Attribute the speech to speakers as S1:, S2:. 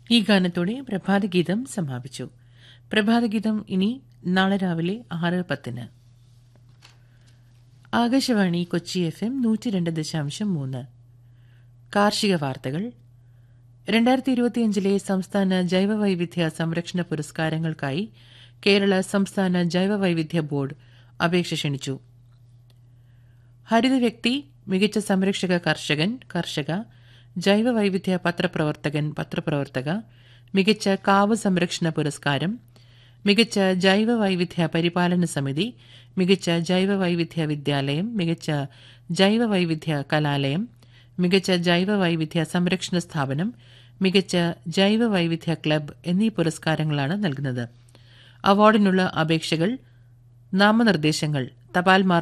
S1: ഈ ഗാനത്തോടെ പ്രഭാതഗീതം സമാപിച്ചു പ്രഭാതഗീതം ഇനി നാളെ രാവിലെ ആറ് പത്തിന് ആകാശവാണി കൊച്ചി എഫ് എം നൂറ്റി രണ്ട് ദശാംശം മൂന്ന് കാർഷിക വാർത്തകൾ രണ്ടായിരത്തി ഇരുപത്തിയഞ്ചിലെ സംസ്ഥാന ജൈവവൈവിധ്യ സംരക്ഷണ പുരസ്കാരങ്ങൾക്കായി കേരള സംസ്ഥാന ജൈവവൈവിധ്യ ബോർഡ് അപേക്ഷ ക്ഷണിച്ചു ഹരിത വ്യക്തി മികച്ച സംരക്ഷക കർഷകൻ കർഷക ജൈവവൈവിധ്യ പത്രപ്രവർത്തകൻ പത്രപ്രവർത്തക മികച്ച കാവ് സംരക്ഷണ പുരസ്കാരം മികച്ച ജൈവവൈവിധ്യ പരിപാലന സമിതി മികച്ച ജൈവവൈവിധ്യ വിദ്യാലയം മികച്ച ജൈവവൈവിധ്യ കലാലയം മികച്ച ജൈവവൈവിധ്യ സംരക്ഷണ സ്ഥാപനം മികച്ച ജൈവവൈവിധ്യ ക്ലബ് എന്നീ പുരസ്കാരങ്ങളാണ് നൽകുന്നത് അവാർഡിനുള്ള അപേക്ഷകൾ നാമനിർദ്ദേശങ്ങൾ തപാൽ മാർഗം